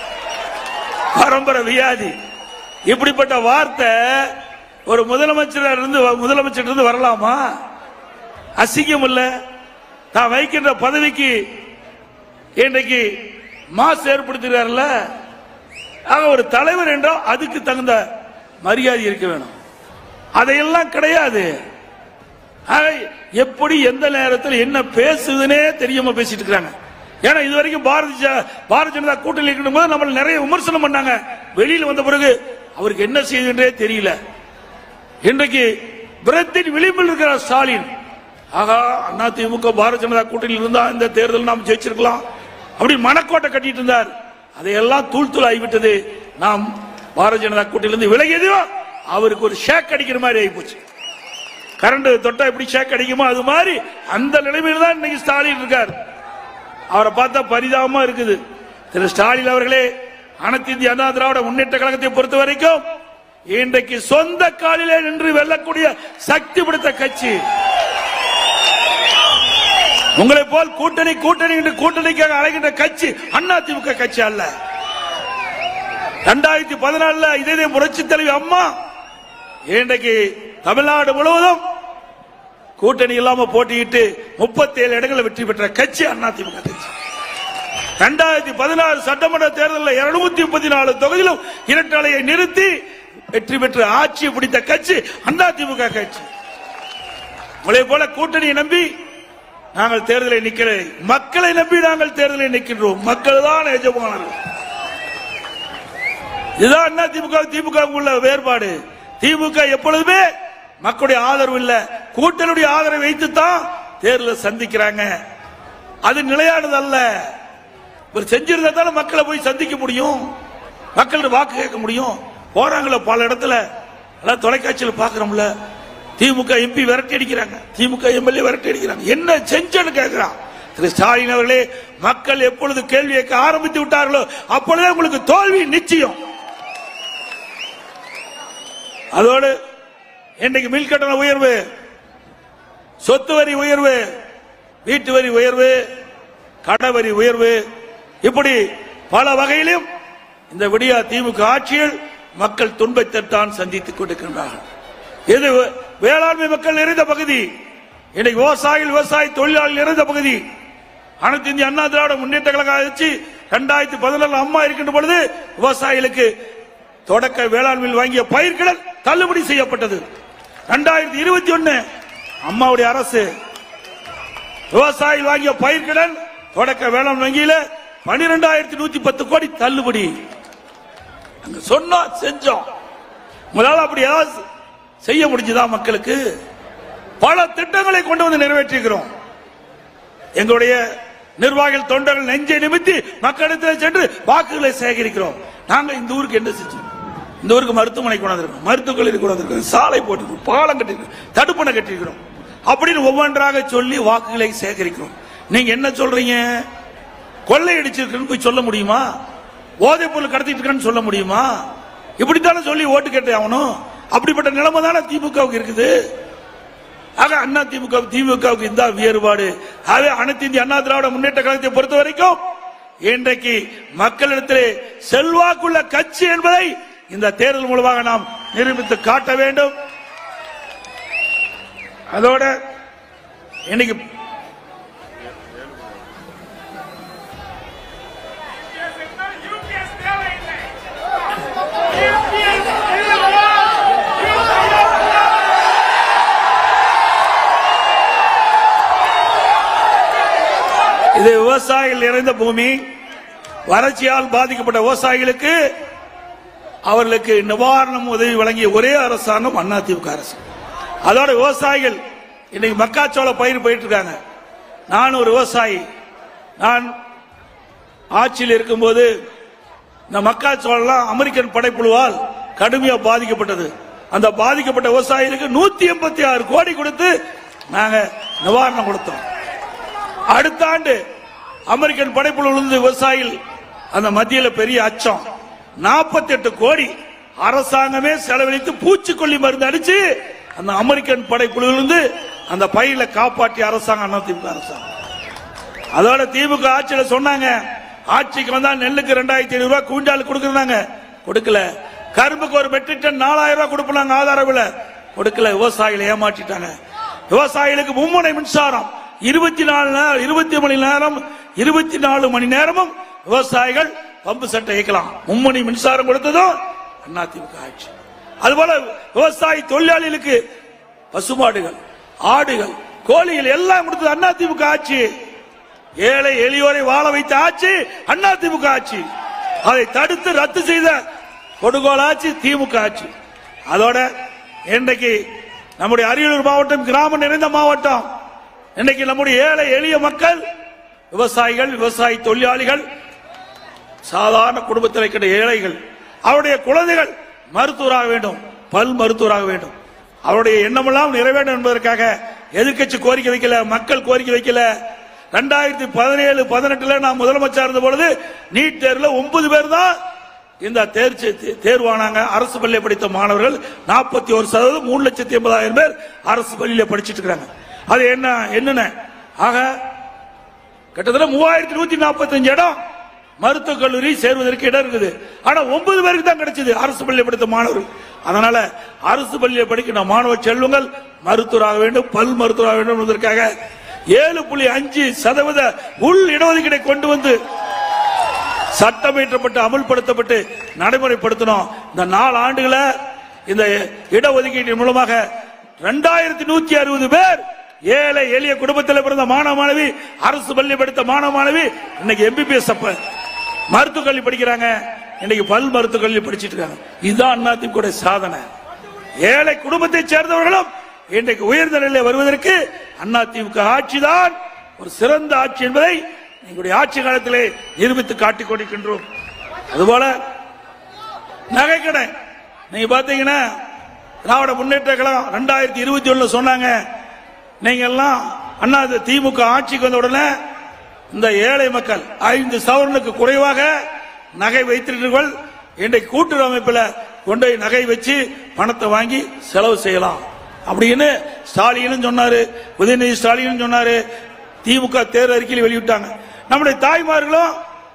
S1: பரம்பரை வியாதி இப்படிப்பட்ட வார்த்தை ஒரு முதலமைச்சர் இருந்து முதலமைச்சர் இருந்து வரலாமா அசிங்கம் இல்ல தான் வைக்கின்ற பதவிக்கு இன்றைக்கு மாசு ஏற்படுத்துகிறார்ல ஆக ஒரு தலைவர் என்றால் அதுக்கு தகுந்த மரியாதை இருக்க வேணும் அதையெல்லாம் கிடையாது ஆக எப்படி எந்த நேரத்தில் என்ன பேசுதுன்னே தெரியாம பேசிட்டு இருக்காங்க ஏன்னா இது வரைக்கும் பாரதிய ஜ- பாரதிய ஜனதா கூட்டணி இருக்கணும் போது நம்மள நிறைய விமர்சனம் பண்ணாங்க வெளியில வந்த பிறகு அவருக்கு என்ன செய்யுதுன்றே தெரியல இன்றைக்கு பிரத்தின் விளிம்பில் இருக்கிற ஸ்டாலின் ஆகா அண்ணா திமுக பாரதிய ஜனதா கூட்டணியில் இருந்தா இந்த தேர்தல் நாம் ஜெயிச்சிருக்கலாம் அப்படி மனக்கோட்டை கட்டிட்டு இருந்தார் அதையெல்லாம் தூள் தூள் ஆகிவிட்டது நாம் பாரதிய ஜனதா கூட்டணியிலிருந்து விலகியதோ அவருக்கு ஒரு ஷேக் அடிக்கிற மாதிரி ஆகி போச்சு கரண்ட் தொட்டா எப்படி ஷேக் அடிக்குமோ அது மாதிரி அந்த நிலைமையில் தான் இன்னைக்கு ஸ்டாலின் இருக்கார் அவரை பார்த்தா பரிதாபமா இருக்குது திரு ஸ்டாலின் அவர்களே அனைத்து இந்திய அண்ணா திராவிட முன்னேற்ற கழகத்தை பொறுத்த வரைக்கும் இன்றைக்கு சொந்த காலிலே நின்று வெல்லக்கூடிய சக்தி படுத்த கட்சி உங்களை போல் கூட்டணி கூட்டணி என்று கூட்டணிக்காக அழைக்கின்ற கட்சி அண்ணா திமுக கட்சி அல்ல இரண்டாயிரத்தி பதினாலுல இதே புரட்சி தலைவி அம்மா இன்றைக்கு தமிழ்நாடு முழுவதும் கூட்டணி இல்லாம போட்டியிட்டு முப்பத்தி ஏழு இடங்களை வெற்றி பெற்ற கட்சி அண்ணா திமுக கட்சி இரண்டாயிரத்தி பதினாறு சட்டமன்ற தேர்தலில் இருநூத்தி முப்பத்தி நாலு தொகுதியிலும் இரட்டலையை நிறுத்தி வெற்றி பெற்று ஆட்சி பிடித்த கட்சி அண்ணா திமுக கட்சி உங்களை போல கூட்டணியை நம்பி நாங்கள் தேர்தலை நிக்கிற மக்களை நம்பி நாங்கள் தேர்தலை நிற்கின்றோம் மக்கள் தான் எஜமானர்கள் இதுதான் அண்ணா திமுக திமுக உள்ள வேறுபாடு திமுக எப்பொழுதுமே மக்களுடைய ஆதரவு இல்ல கூட்டணியுடைய ஆதரவை வைத்து தான் தேர்தலை சந்திக்கிறாங்க அது நிலையானது அல்ல ஒரு செஞ்சிருந்தா தானே மக்களை போய் சந்திக்க முடியும் மக்கள் வாக்கு கேட்க முடியும் போறாங்களே பல இடத்துல எல்லாம் தொலைக்காட்சியில் பாக்குறோம்ல திமுக எம்பி விரட்டி அடிக்கிறாங்க திமுக எம்எல்ஏ விரட்டி அடிக்கிறாங்க என்ன செஞ்சேன்னு கேட்கிறான் திரு ஸ்டாலின் அவர்களே மக்கள் எப்பொழுது கேள்வி கேட்க ஆரம்பித்து விட்டார்களோ அப்பொழுதே உங்களுக்கு தோல்வி நிச்சயம் அதோடு இன்றைக்கு மில் கட்டண உயர்வு சொத்து வரி உயர்வு வீட்டு வரி உயர்வு கடை வரி உயர்வு இப்படி பல வகையிலும் இந்த விடியா திமுக ஆட்சியில் மக்கள் துன்பத்தைத்தான் சந்தித்துக் கொண்டிருக்கின்றார்கள் இது வேளாண்மை மக்கள் நிறைந்த பகுதி இன்னைக்கு விவசாயிகள் விவசாய தொழிலாளர்கள் நிறைந்த பகுதி அனைத்து இந்திய அண்ணா திராவிட முன்னேற்ற கழக ஆட்சி இரண்டாயிரத்தி பதினாலு அம்மா இருக்கின்ற பொழுது விவசாயிகளுக்கு தொடக்க வேளாண்மையில் வாங்கிய பயிர்கடன் தள்ளுபடி செய்யப்பட்டது இரண்டாயிரத்தி இருபத்தி ஒன்னு அம்மாவுடைய அரசு விவசாயிகள் வாங்கிய பயிர்கடன் தொடக்க வேளாண் வங்கியில பனிரெண்டாயிரத்தி நூத்தி பத்து கோடி தள்ளுபடி அங்க சொன்னோம் செஞ்சோம் உங்களால அப்படி ஏதாவது செய்ய முடிஞ்சுதா மக்களுக்கு பல திட்டங்களை கொண்டு வந்து நிறைவேற்றிக்கிறோம் எங்களுடைய நிர்வாகிகள் தொண்டர்கள் நெஞ்சை நிமித்தி மக்களிடத்தில் சென்று வாக்குகளை சேகரிக்கிறோம் நாங்க இந்த ஊருக்கு என்ன செஞ்சோம் இந்த ஊருக்கு மருத்துவமனை கொண்டாந்துருக்கோம் மருத்துவக் கல்லூரி கொண்டாந்துருக்கோம் சாலை போட்டிருக்கோம் பாலம் கட்டிருக்கோம் தடுப்பணை கட்டிருக்கிறோம் அப்படின்னு ஒவ்வொன்றாக சொல்லி வாக்குகளை சேகரிக்கிறோம் நீங்க என்ன சொல்றீங்க கொள்ளை அடிச்சிருக்குன்னு போய் சொல்ல முடியுமா போதைப் பொருள் கடத்திட்டு இருக்கேன்னு சொல்ல முடியுமா இப்படித்தானே சொல்லி ஓட்டு கேட்டு ஆகணும் அப்படிப்பட்ட நிலைமை தானே திமுகவுக்கு இருக்குது ஆக அண்ணா திமுக திமுகவுக்கு இந்த வேறுபாடு ஆகவே அனைத்து இந்திய அண்ணா திராவிட முன்னேற்ற கழகத்தை பொறுத்த வரைக்கும் இன்றைக்கு மக்களிடத்திலே செல்வாக்குள்ள கட்சி என்பதை இந்த தேர்தல் மூலமாக நாம் நிரூபித்து காட்ட வேண்டும் அதோட இன்னைக்கு
S2: யூபிஎஸ் தேவையில்லை யூபிஎஸ் இல்லையா
S1: இது விவசாயிகள் நிறைந்த பூமி வறட்சியால் பாதிக்கப்பட்ட விவசாயிகளுக்கு அவர்களுக்கு நிவாரணம் உதவி வழங்கிய ஒரே அரசாங்கம் அதிமுக அரசு அதோட விவசாயிகள் இன்னைக்கு மக்காச்சோள பயிர் போயிட்டு இருக்காங்க நான் ஒரு விவசாயி நான் ஆட்சியில் இருக்கும்போது இந்த மக்காச்சோளம் அமெரிக்கன் படைப்புழுவால் கடுமையா பாதிக்கப்பட்டது அந்த பாதிக்கப்பட்ட விவசாயிகளுக்கு நூத்தி எண்பத்தி ஆறு கோடி கொடுத்து நாங்க நிவாரணம் கொடுத்தோம் அடுத்த ஆண்டு அமெரிக்கன் படைப்புல விழுந்து விவசாயிகள் அந்த மத்தியில பெரிய அச்சம் 48 கோடி அரசாங்கமே செலவழித்து பூச்சிக்கொல்லி மருந்து அடிச்சு அந்த அமெரிக்கன் படைப்புலிருந்து அந்த பயிரை காப்பாற்றிய அரசாங்கம் அதிமுக அரசாங்கம் அதோட திமுக ஆட்சியில சொன்னாங்க ஆட்சிக்கு வந்தா நெல்லுக்கு ரெண்டாயிரத்தி ஐநூறு ரூபாய் குவிண்டால் கொடுக்கறாங்க கொடுக்கல கரும்புக்கு ஒரு மெட்ரிக் டன் நாலாயிரம் ரூபாய் கொடுப்பாங்க ஆதார விலை கொடுக்கல விவசாயிகளை ஏமாற்றிட்டாங்க விவசாயிகளுக்கு மும்முனை மின்சாரம் இருபத்தி நாலு நேரம் இருபத்தி மணி நேரம் இருபத்தி நாலு மணி நேரமும் விவசாயிகள் பம்பு சட்டை இயக்கலாம் மும்மணி மின்சாரம் கொடுத்ததும் அதிமுக ஆட்சி அதுபோல விவசாய தொழிலாளிகளுக்கு பசுமாடுகள் ஆடுகள் கோழிகள் எல்லாம் கொடுத்தது அதிமுக ஆட்சி ஏழை எளியோரை வாழ வைத்த ஆட்சி அதிமுக ஆட்சி அதை தடுத்து ரத்து செய்த கொடுகோல் ஆட்சி திமுக ஆட்சி அதோட இன்றைக்கு நம்முடைய அரியலூர் மாவட்டம் கிராமம் நிறைந்த மாவட்டம் இன்னைக்கு நம்முடைய ஏழை எளிய மக்கள் விவசாயிகள் விவசாய தொழிலாளிகள் சாதாரண குடும்பத்தில் இருக்கிற ஏழைகள் அவருடைய குழந்தைகள் மருத்துவராக வேண்டும் பல் மருத்துவராக வேண்டும் அவருடைய எண்ணமெல்லாம் நிறைவேறும் என்பதற்காக எதிர்க்கட்சி கோரிக்கை வைக்கல மக்கள் கோரிக்கை வைக்கல ரெண்டாயிரத்தி பதினேழு பதினெட்டுல நான் முதலமைச்சர் இருந்த பொழுது நீட் தேர்வுல ஒன்பது பேர் தான் இந்த தேர்ச்சி தேர்வானாங்க அரசு பள்ளியை படித்த மாணவர்கள் நாற்பத்தி ஒரு சதவீதம் மூணு லட்சத்தி எண்பதாயிரம் பேர் அரசு பள்ளியில படிச்சிட்டு இருக்காங்க அது என்ன என்னென்ன ஆக கிட்டத்தட்ட மூவாயிரத்தி நூத்தி நாற்பத்தஞ்சு இடம் மருத்துவக் கல்லூரி சேர்வதற்கு இடம் இருக்குது ஆனா ஒன்பது பேருக்கு தான் கிடைச்சது அரசு பள்ளியை படித்த மாணவர்கள் அதனால அரசு பள்ளியை படிக்கிற மாணவ செல்வங்கள் மருத்துவராக வேண்டும் பல் மருத்துவராக வேண்டும் என்பதற்காக ஏழு புள்ளி அஞ்சு சதவீத உள் இடஒதுக்கீடை கொண்டு வந்து சட்டம் இயற்றப்பட்டு அமல்படுத்தப்பட்டு நடைமுறைப்படுத்தணும் இந்த நாலு ஆண்டுகள இந்த இடஒதுக்கீட்டின் மூலமாக ரெண்டாயிரத்தி நூத்தி அறுபது பேர் ஏழை எளிய குடும்பத்தில் பிறந்த மாணவ மாணவி அரசு பள்ளி படித்த மாணவ மாணவி இன்னைக்கு எம்பிபிஎஸ் அப்ப மருத்துவக் கல்வி படிக்கிறாங்க இன்னைக்கு பல் மருத்துவக் கல்வி படிச்சிட்டு இருக்காங்க இதுதான் அதிமுக சாதனை ஏழை குடும்பத்தை சேர்ந்தவர்களும் இன்றைக்கு உயர்ந்த நிலையில் வருவதற்கு அதிமுக ஆட்சிதான் ஒரு சிறந்த ஆட்சி என்பதை எங்களுடைய ஆட்சி காலத்திலே நிரூபித்து காட்டிக் கொண்டிருக்கின்றோம் அதுபோல நகைக்கடை நீங்க பாத்தீங்கன்னா திராவிட முன்னேற்ற கழகம் ரெண்டாயிரத்தி இருபத்தி ஒண்ணுல சொன்னாங்க நீங்க எல்லாம் அண்ணா இந்த திமுக ஆட்சிக்கு வந்த உடனே இந்த ஏழை மக்கள் ஐந்து சவரனுக்கு குறைவாக நகை வைத்திருக்கிறீர்கள் இன்றைக்கு கூட்டுறவு அமைப்பில் கொண்டு போய் நகை வச்சு பணத்தை வாங்கி செலவு செய்யலாம் அப்படின்னு ஸ்டாலினும் சொன்னாரு உதயநிதி ஸ்டாலினும் சொன்னாரு திமுக தேர்தல் அறிக்கையில் வெளியிட்டாங்க நம்முடைய தாய்மார்களும்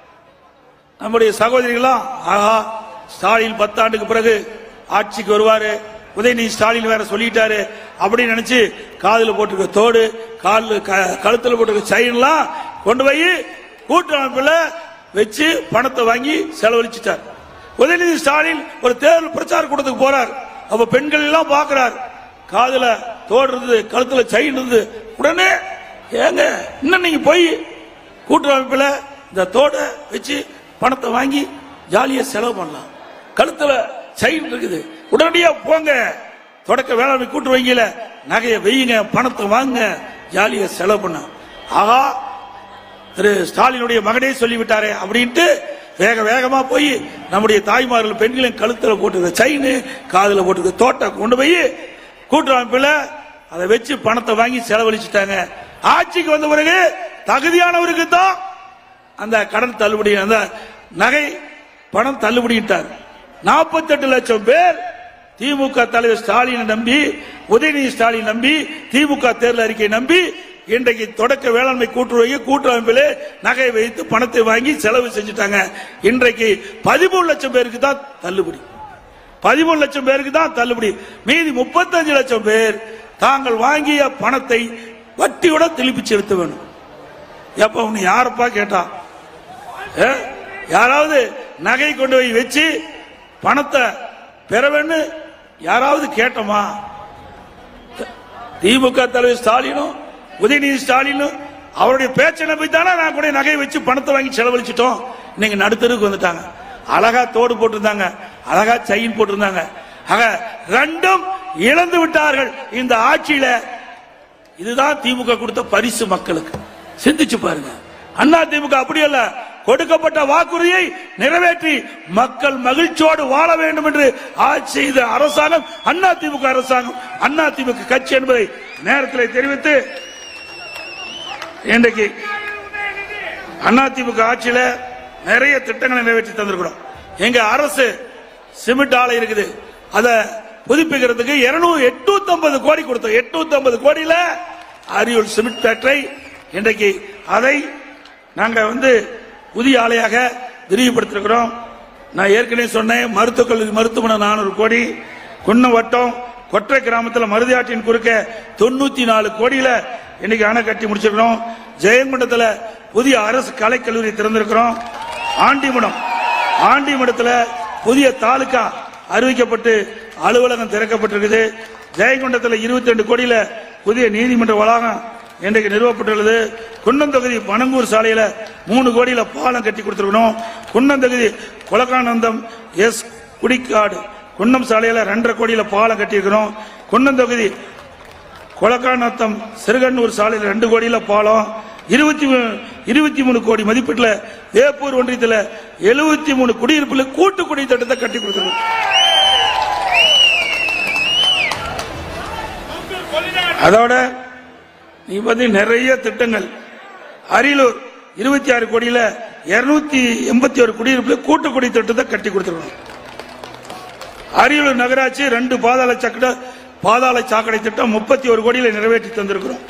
S1: நம்முடைய சகோதரிகளும் ஆஹா ஸ்டாலின் பத்தாண்டுக்கு பிறகு ஆட்சிக்கு வருவாரு உதயநிதி ஸ்டாலின் வேற சொல்லிட்டாரு அப்படின்னு நினைச்சு காதுல போட்டிருக்க தோடு கால் கழுத்துல போட்டிருக்க செயின்லாம் கொண்டு போய் கூட்டமைப்புல வச்சு பணத்தை வாங்கி செலவழிச்சிட்டார் உதயநிதி ஸ்டாலின் ஒரு தேர்தல் பிரச்சார கூட்டத்துக்கு போறார் அப்ப பெண்கள் எல்லாம் பாக்குறார் காதுல தோடு இருந்தது கழுத்துல செயின் இருந்தது உடனே ஏங்க இன்னும் நீங்க போய் கூட்டுறமைப்புல இந்த தோடை வச்சு பணத்தை வாங்கி ஜாலியா செலவு பண்ணலாம் கழுத்துல செயின் இருக்குது உடனடியா போங்க தொடக்க வேளாண்மை கூட்டு வங்கியில நகையை வெய்யுங்க பணத்தை வாங்க ஜாலியா செலவு பண்ண ஆகா திரு ஸ்டாலினுடைய மகனே சொல்லிவிட்டாரே அப்படின்ட்டு வேக வேகமா போய் நம்முடைய தாய்மார்கள் பெண்களின் கழுத்துல போட்டுருக்க செயின் காதுல போட்டுருக்க தோட்டை கொண்டு போய் கூட்டுறமைப்புல அதை வச்சு பணத்தை வாங்கி செலவழிச்சிட்டாங்க ஆட்சிக்கு வந்த பிறகு தகுதியானவருக்கு தான் அந்த கடன் தள்ளுபடி அந்த நகை பணம் தள்ளுபடிட்டார் நாற்பத்தெட்டு லட்சம் பேர் திமுக தலைவர் ஸ்டாலினை நம்பி உதயநிதி ஸ்டாலின் நம்பி திமுக தேர்தல் அறிக்கை நம்பி இன்றைக்கு தொடக்க வேளாண்மை கூட்டுறவு கூட்டுறமைப்பிலே நகை வைத்து பணத்தை வாங்கி செலவு செஞ்சுட்டாங்க இன்றைக்கு பதிமூணு லட்சம் பேருக்கு தான் தள்ளுபடி பதிமூணு லட்சம் பேருக்கு தான் தள்ளுபடி மீதி முப்பத்தஞ்சு லட்சம் பேர் தாங்கள் வாங்கிய பணத்தை வட்டியுடன் திருப்பி செலுத்த வேணும் எப்ப உன்னை யாரப்பா கேட்டா ஏ? யாராவது நகை கொண்டு போய் வச்சு பணத்தை பெற வேண்டும் யாராவது கேட்டோமா திமுக தலைவர் ஸ்டாலினும் உதயநிதி ஸ்டாலினும் அவருடைய பேச்சை நம்பி தானே நான் கூட நகை வச்சு பணத்தை வாங்கி செலவழிச்சிட்டோம் இன்னைக்கு நடுத்தருக்கு வந்துட்டாங்க அழகா தோடு போட்டிருந்தாங்க அழகா செயின் போட்டிருந்தாங்க ஆக ரெண்டும் இழந்து விட்டார்கள் இந்த ஆட்சியில இதுதான் திமுக கொடுத்த பரிசு மக்களுக்கு சிந்திச்சு பாருங்க அண்ணா திமுக அப்படி அல்ல கொடுக்கப்பட்ட வாக்குறுதியை நிறைவேற்றி மக்கள் மகிழ்ச்சியோடு வாழ வேண்டும் என்று ஆட்சி செய்த அரசாங்கம் அண்ணா திமுக அரசாங்கம் அண்ணா திமுக கட்சி என்பதை நேரத்தில் தெரிவித்து இன்றைக்கு அதிமுக ஆட்சியில நிறைய திட்டங்களை நிறைவேற்றி தந்திருக்கிறோம் எங்க அரசு சிமெண்ட் ஆலை இருக்குது அத புதுப்பிக்கிறதுக்கு இருநூறு எட்நூத்தி ஐம்பது கோடி கொடுத்தோம் எட்நூத்தி ஐம்பது கோடியில அரியூர் சிமெண்ட் ஃபேக்டரி இன்றைக்கு அதை நாங்க வந்து புதிய ஆலையாக விரிவுபடுத்திருக்கிறோம் நான் ஏற்கனவே சொன்னேன் மருத்துவக் கல்லூரி மருத்துவமனை நானூறு கோடி குன்னம் வட்டம் கொற்றை கிராமத்தில் மருதியாற்றின் குறுக்க தொண்ணூத்தி நாலு கோடியில இன்னைக்கு அணை கட்டி முடிச்சிருக்கிறோம் ஜெயங்கொண்டத்தில் புதிய அரசு கலைக்கல்லூரி திறந்திருக்கிறோம் ஆண்டிமடம் ஆண்டிமடத்தில் புதிய தாலுகா அறிவிக்கப்பட்டு அலுவலகம் திறக்கப்பட்டிருக்குது ஜெயங்கொண்டத்தில் இருபத்தி ரெண்டு கோடியில புதிய நீதிமன்ற வளாகம் இன்றைக்கு நிறுவப்பட்டுள்ளது குன்னந்தொகுதி பனங்கூர் சாலையில மூணு கோடியில பாலம் கட்டி கொடுத்திருக்கணும் குன்னந்தொகுதி குலகானந்தம் எஸ் குடிக்காடு குன்னம் சாலையில ரெண்டரை கோடியில பாலம் கட்டியிருக்கிறோம் குன்னம் தொகுதி கொலக்காநத்தம் சிறுகண்ணூர் சாலையில் ரெண்டு கோடியில பாலம் இருபத்தி இருபத்தி மூணு கோடி மதிப்பீட்டில் வேப்பூர் ஒன்றியத்தில் எழுபத்தி மூணு குடியிருப்புல கூட்டு குடி திட்டத்தை கட்டி கொடுத்துருக்கோம் அதோட நீ வந்து நிறைய திட்டங்கள் அரியலூர் இருபத்தி ஆறு கோடியில இருநூத்தி எண்பத்தி ஒரு குடியிருப்புல கூட்டு குடி திட்டத்தை கட்டி கொடுத்துருக்கோம் அரியலூர் நகராட்சி ரெண்டு பாதாள சக்கட பாதாள சாக்கடை திட்டம் முப்பத்தி ஒரு கோடியில நிறைவேற்றி தந்திருக்கிறோம்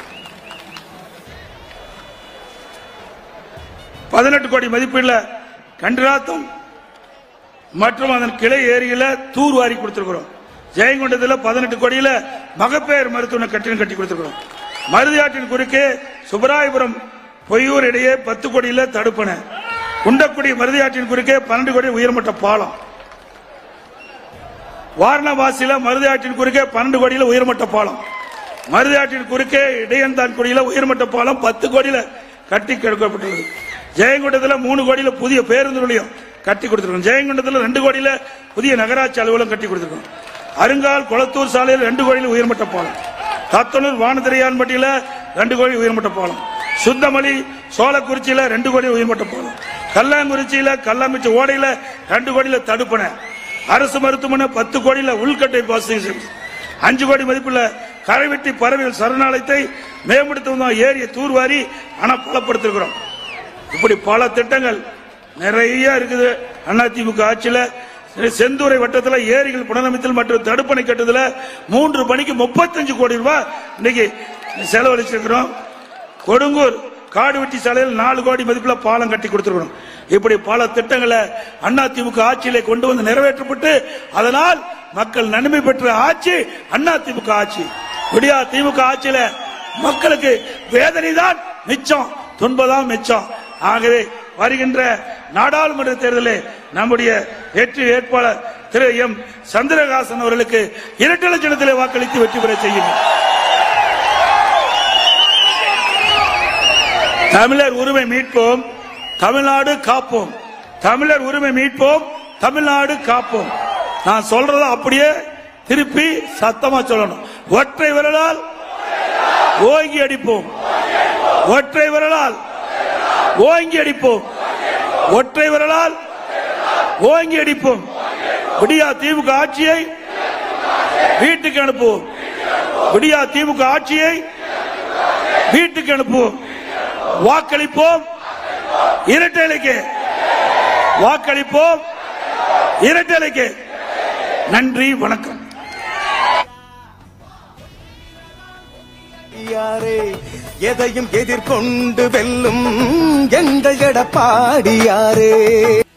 S1: பதினெட்டு கோடி மதிப்பீடுல கண்டிராத்தம் மற்றும் அதன் கிளை ஏரியில தூர் வாரி கொடுத்திருக்கிறோம் ஜெயங்கொண்டத்தில் பதினெட்டு கோடியில மகப்பேர் மருத்துவ கட்டிடம் கட்டி கொடுத்திருக்கிறோம் மருதியாற்றின் குறுக்கே சுப்பராயபுரம் பொய்யூர் இடையே பத்து கோடியில தடுப்பணை குண்டக்குடி மருதியாற்றின் குறுக்கே பன்னெண்டு கோடி உயர்மட்ட பாலம் வாரணவாசியில மருதியாற்றின் குறுக்கே பன்னெண்டு கோடியில உயர்மட்ட பாலம் மருதியாற்றின் குறுக்கே இடையந்தான் குடியில உயர்மட்ட பாலம் பத்து கோடியில கட்டி கெடுக்கப்பட்டுள்ளது ஜெயங்கொண்டத்துல மூணு கோடியில புதிய பேருந்து நிலையம் கட்டி கொடுத்திருக்கோம் ஜெயங்கொண்டத்துல ரெண்டு கோடியில புதிய நகராட்சி அலுவலகம் கட்டி கொடுத்திருக்கோம் அருங்கால் குளத்தூர் சாலையில் ரெண்டு கோடியில உயர்மட்ட பாலம் தத்தனூர் வானதிரையான்பட்டியில ரெண்டு கோடி உயர்மட்ட பாலம் சுத்தமலி சோழக்குறிச்சியில ரெண்டு கோடி உயர்மட்ட பாலம் கல்லாங்குறிச்சியில கல்லாமிச்சி ஓடையில ரெண்டு கோடியில தடுப்பணை அரசு மருத்துவமனை பத்து கோடியில உள்கட்டை வசதி அஞ்சு கோடி மதிப்புள்ள கரைவெட்டி பறவைகள் சரணாலயத்தை மேம்படுத்துவதும் ஏரியை தூர்வாரி ஆனா பலப்படுத்திருக்கிறோம் இப்படி பல திட்டங்கள் நிறைய இருக்குது அதிமுக ஆட்சியில செந்தூரை வட்டத்தில் ஏரிகள் புனரமைத்தல் மற்றும் தடுப்பணை கட்டுதல மூன்று பணிக்கு முப்பத்தஞ்சு கோடி ரூபாய் இன்னைக்கு செலவழிச்சிருக்கிறோம் கொடுங்கூர் காடுவெட்டி சாலையில் நாலு கோடி மதிப்புல பாலம் கட்டி கொடுத்திருக்கிறோம் இப்படி பல திட்டங்களை அதிமுக ஆட்சியிலே கொண்டு வந்து நிறைவேற்றப்பட்டு அதனால் மக்கள் நன்மை பெற்ற ஆட்சி அதிமுக ஆட்சி விடியா திமுக ஆட்சியில மக்களுக்கு வேதனை தான் மிச்சம் துன்பதான் மிச்சம் ஆகவே வருகின்ற நாடாளுமன்ற தேர்தலில் நம்முடைய வெற்றி வேட்பாளர் திரு எம் சந்திரகாசன் அவர்களுக்கு இரட்டை லட்சணத்திலே வாக்களித்து வெற்றி பெற செய்யுங்கள் தமிழர் உரிமை மீட்போம் தமிழ்நாடு காப்போம் தமிழர் உரிமை மீட்போம் தமிழ்நாடு காப்போம் நான் சொல்றத அப்படியே திருப்பி சத்தமா சொல்லணும் ஒற்றை விரலால் ஓங்கி அடிப்போம் ஒற்றை விரலால் ஓங்கி அடிப்போம் ஒற்றை விரலால் ஓங்கி அடிப்போம் விடியா திமுக ஆட்சியை வீட்டுக்கு அனுப்புவோம் விடியா திமுக ஆட்சியை வீட்டுக்கு அனுப்புவோம் வாக்களிப்போம் இரட்டைலைக்கு வாக்களிப்போம் இரட்டைலைக்கு நன்றி வணக்கம்
S3: யாரே எதையும் எதிர்கொண்டு வெல்லும் எங்கள் எடப்பாடியாரே